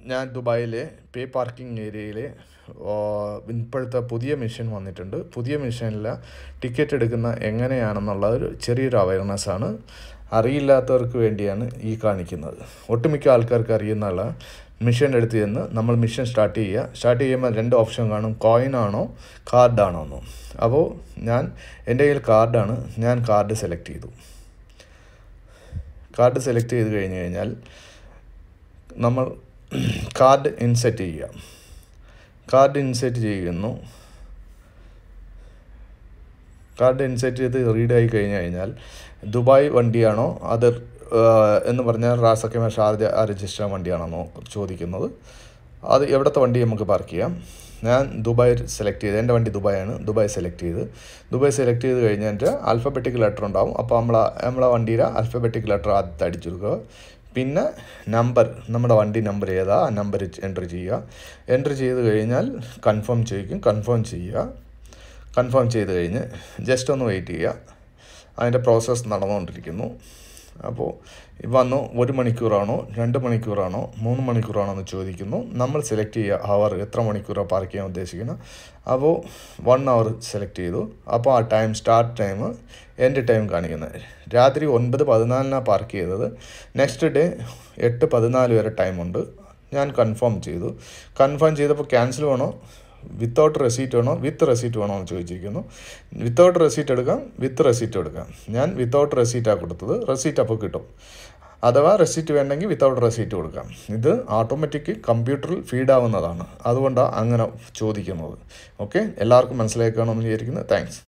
ഞാൻ ദുബായിലെ പേ പാർക്കിംഗ് ഏരിയയിൽ ഇപ്പോഴത്തെ പുതിയ മെഷീൻ വന്നിട്ടുണ്ട് പുതിയ മെഷീനിൽ ടിക്കറ്റ് എടുക്കുന്ന എങ്ങനെയാണെന്നുള്ള ഒരു ചെറിയൊരു അവയർനെസ് ആണ് അറിയില്ലാത്തവർക്ക് വേണ്ടിയാണ് ഈ കാണിക്കുന്നത് ഒട്ടുമിക്ക ആൾക്കാർക്ക് അറിയുന്നുള്ള മിഷൻ എടുത്ത് ചെന്ന് നമ്മൾ മിഷൻ സ്റ്റാർട്ട് ചെയ്യുക സ്റ്റാർട്ട് ചെയ്യുമ്പോൾ രണ്ട് ഓപ്ഷൻ കാണും കോയിൻ ആണോ കാർഡാണോ എന്ന് അപ്പോൾ ഞാൻ എൻ്റെ കയ്യിൽ കാർഡാണ് ഞാൻ കാർഡ് സെലക്ട് ചെയ്തു കാർഡ് സെലക്ട് ചെയ്ത് കഴിഞ്ഞ് കഴിഞ്ഞാൽ നമ്മൾ കാർഡ് ഇൻസെറ്റ് ചെയ്യുക കാർഡ് ഇൻസെറ്റ് ചെയ്യുന്നു കാർഡ് ഇൻസെറ്റ് ചെയ്ത് റീഡ് ആയി കഴിഞ്ഞ് കഴിഞ്ഞാൽ ദുബായ് വണ്ടിയാണോ അതർ എന്ന് പറഞ്ഞാൽ റാസക്കമ ഷാർജ രജിസ്റ്റർ വണ്ടിയാണെന്നോ ചോദിക്കുന്നത് അത് എവിടുത്തെ വണ്ടി നമുക്ക് പാർക്ക് ചെയ്യാം ഞാൻ ദുബായ് സെലക്ട് ചെയ്ത് എൻ്റെ വണ്ടി ദുബായാണ് ദുബായ് സെലക്ട് ചെയ്ത് ദുബായ് സെലക്ട് ചെയ്ത് കഴിഞ്ഞിട്ട് ആൽഫബറ്റിക് ലെറ്റർ ഉണ്ടാവും അപ്പോൾ നമ്മളെ നമ്മളെ വണ്ടിയുടെ ആൽഫബറ്റിക് ലെറ്റർ ആദ്യത്തെ അടിച്ചെടുക്കുക പിന്നെ നമ്പർ നമ്മുടെ വണ്ടി നമ്പർ ഏതാ ആ നമ്പർ എൻട്രി ചെയ്യുക എൻട്രി ചെയ്ത് കഴിഞ്ഞാൽ കൺഫേം ചെയ്യിക്കും കൺഫേം ചെയ്യുക കൺഫേം ചെയ്ത് കഴിഞ്ഞ് ജസ്റ്റ് ഒന്ന് വെയിറ്റ് ചെയ്യുക അതിൻ്റെ പ്രോസസ്സ് നടന്നുകൊണ്ടിരിക്കുന്നു അപ്പോൾ വന്നു ഒരു മണിക്കൂറാണോ രണ്ട് മണിക്കൂറാണോ മൂന്ന് മണിക്കൂറാണോ എന്ന് ചോദിക്കുന്നു നമ്മൾ സെലക്ട് ചെയ്യുക അവർ എത്ര മണിക്കൂറാണ് പാർക്ക് ചെയ്യാൻ ഉദ്ദേശിക്കുന്നത് അപ്പോൾ വൺ അവർ സെലക്ട് ചെയ്തു അപ്പോൾ ആ ടൈം സ്റ്റാർട്ട് ടൈം എൻ്റെ ടൈം കാണിക്കുന്നത് രാത്രി ഒൻപത് പതിനാലിനാണ് പാർക്ക് ചെയ്തത് നെക്സ്റ്റ് ഡേ എട്ട് പതിനാല് വരെ ടൈമുണ്ട് ഞാൻ കൺഫേം ചെയ്തു കൺഫേം ചെയ്തപ്പോൾ ക്യാൻസൽ വേണോ വിത്തൗട്ട് റെസീറ്റ് വേണോ വിത്ത് റെസീറ്റ് വേണോ എന്ന് ചോദിച്ചിരിക്കുന്നു വിത്തൗട്ട് റെസീറ്റ് എടുക്കാം വിത്ത് റെസീറ്റ് എടുക്കാം ഞാൻ വിത്തൗട്ട് റെസീറ്റാണ് കൊടുത്തത് റെസീറ്റ് അപ്പോൾ കിട്ടും അഥവാ റെസീറ്റ് വേണ്ടെങ്കിൽ വിത്തൗട്ട് റെസീറ്റ് കൊടുക്കാം ഇത് ഓട്ടോമാറ്റിക് കമ്പ്യൂട്ടറിൽ ഫീഡ് ആവുന്നതാണ് അതുകൊണ്ടാണ് അങ്ങനെ ചോദിക്കുന്നത് ഓക്കെ എല്ലാവർക്കും മനസ്സിലാക്കണമെന്ന് വിചാരിക്കുന്നു താങ്ക്സ്